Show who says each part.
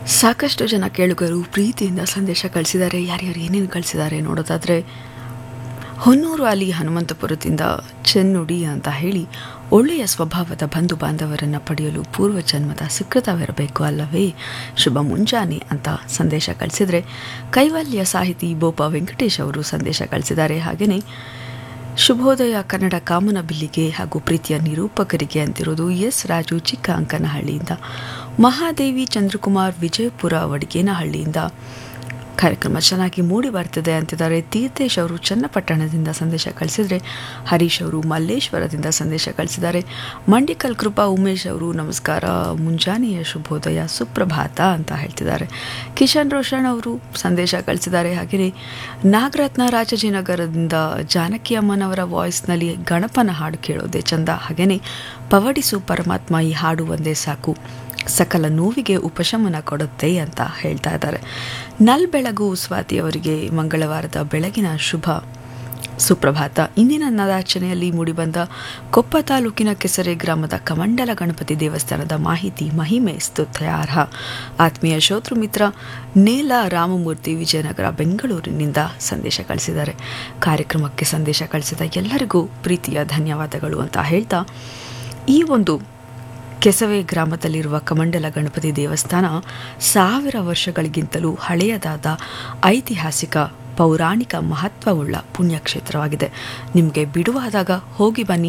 Speaker 1: ಸಾಕಷ್ಟು ಜನ ಕೇಳುಗರು ಪ್ರೀತಿಯಿಂದ ಸಂದೇಶ ಕಳಿಸಿದ್ದಾರೆ ಯಾರ್ಯಾರು ಏನೇನು ಕಳಿಸಿದ್ದಾರೆ ನೋಡೋದಾದರೆ ಹೊನ್ನೂರು ಅಲಿ ಹನುಮಂತಪುರದಿಂದ ಚೆನ್ನುಡಿ ಅಂತ ಹೇಳಿ ಒಳ್ಳೆಯ ಸ್ವಭಾವದ ಬಂಧು ಬಾಂಧವರನ್ನು ಪಡೆಯಲು ಪೂರ್ವ ಜನ್ಮದ ಸುಕೃತವಿರಬೇಕು ಅಲ್ಲವೇ ಶುಭ ಮುಂಜಾನೆ ಅಂತ ಸಂದೇಶ ಕಳಿಸಿದರೆ ಕೈವಲ್ಯ ಸಾಹಿತಿ ಬೋಪ ವೆಂಕಟೇಶ್ ಅವರು ಸಂದೇಶ ಕಳಿಸಿದ್ದಾರೆ ಹಾಗೆಯೇ ಶುಭೋದಯ ಕನ್ನಡ ಕಾಮನ ಬಿಲ್ಲಿಗೆ ಹಾಗೂ ಪ್ರೀತಿಯ ನಿರೂಪಕರಿಗೆ ಅಂತಿರೋದು ಎಸ್ ರಾಜು ಚಿಕ್ಕ ಅಂಕನಹಳ್ಳಿಯಿಂದ ಮಹಾದೇವಿ ಚಂದ್ರಕುಮಾರ್ ವಿಜಯಪುರ ವಡಿಗೇನಹಳ್ಳಿಯಿಂದ ಕಾರ್ಯಕ್ರಮ ಚೆನ್ನಾಗಿ ಮೂಡಿ ಬರ್ತಿದೆ ಅಂತಿದ್ದಾರೆ ತೀರ್ಥೇಶ್ ಅವರು ಚನ್ನಪಟ್ಟಣದಿಂದ ಸಂದೇಶ ಕಳಿಸಿದರೆ ಹರೀಶ್ ಅವರು ಮಲ್ಲೇಶ್ವರದಿಂದ ಸಂದೇಶ ಕಳಿಸಿದ್ದಾರೆ ಮಂಡಿಕಲ್ ಕೃಪಾ ಉಮೇಶ್ ಅವರು ನಮಸ್ಕಾರ ಮುಂಜಾನೆಯ ಶುಭೋದಯ ಸುಪ್ರಭಾತ ಅಂತ ಹೇಳ್ತಿದ್ದಾರೆ ಕಿಶನ್ ರೋಷನ್ ಅವರು ಸಂದೇಶ ಕಳಿಸಿದ್ದಾರೆ ಹಾಗೆಯೇ ನಾಗರತ್ನ ರಾಜಾಜಿನಗರದಿಂದ ಜಾನಕಿ ಅಮ್ಮನವರ ವಾಯ್ಸ್ನಲ್ಲಿ ಗಣಪನ ಹಾಡು ಕೇಳೋದೇ ಚಂದ ಹಾಗೆಯೇ ಪವಡಿಸು ಪರಮಾತ್ಮ ಈ ಹಾಡು ಒಂದೇ ಸಾಕು ಸಕಲ ನೋವಿಗೆ ಉಪಶಮನ ಕೊಡುತ್ತೆ ಅಂತ ಹೇಳ್ತಾ ಇದ್ದಾರೆ ನಲ್ ಬೆಳಗು ಸ್ವಾತಿ ಅವರಿಗೆ ಮಂಗಳವಾರದ ಬೆಳಗಿನ ಶುಭ ಸುಪ್ರಭಾತ ಇಂದಿನ ನದಾರ್ಚನೆಯಲ್ಲಿ ಮೂಡಿಬಂದ ಕೊಪ್ಪ ತಾಲೂಕಿನ ಕೆಸರೆ ಗ್ರಾಮದ ಕಮಂಡಲ ಗಣಪತಿ ದೇವಸ್ಥಾನದ ಮಾಹಿತಿ ಮಹಿಮೆ ಸ್ತುತ್ಯಾರ್ಹ ಆತ್ಮೀಯ ಶೋತೃ ಮಿತ್ರ ನೇಲ ರಾಮಮೂರ್ತಿ ವಿಜಯನಗರ ಬೆಂಗಳೂರಿನಿಂದ ಸಂದೇಶ ಕಳಿಸಿದ್ದಾರೆ ಕಾರ್ಯಕ್ರಮಕ್ಕೆ ಸಂದೇಶ ಕಳಿಸಿದ ಎಲ್ಲರಿಗೂ ಪ್ರೀತಿಯ ಧನ್ಯವಾದಗಳು ಅಂತ ಹೇಳ್ತಾ ಈ ಒಂದು ಕೆಸವೆ ಗ್ರಾಮದಲ್ಲಿರುವ ಕಮಂಡಲ ಗಣಪತಿ ದೇವಸ್ಥಾನ ಸಾವಿರ ವರ್ಷಗಳಿಗಿಂತಲೂ ಹಳೆಯದಾದ ಐತಿಹಾಸಿಕ ಪೌರಾಣಿಕ ಮಹತ್ವವುಳ್ಳ ಪುಣ್ಯಕ್ಷೇತ್ರವಾಗಿದೆ ನಿಮಗೆ ಬಿಡುವಾದಾಗ ಹೋಗಿ ಬನ್ನಿ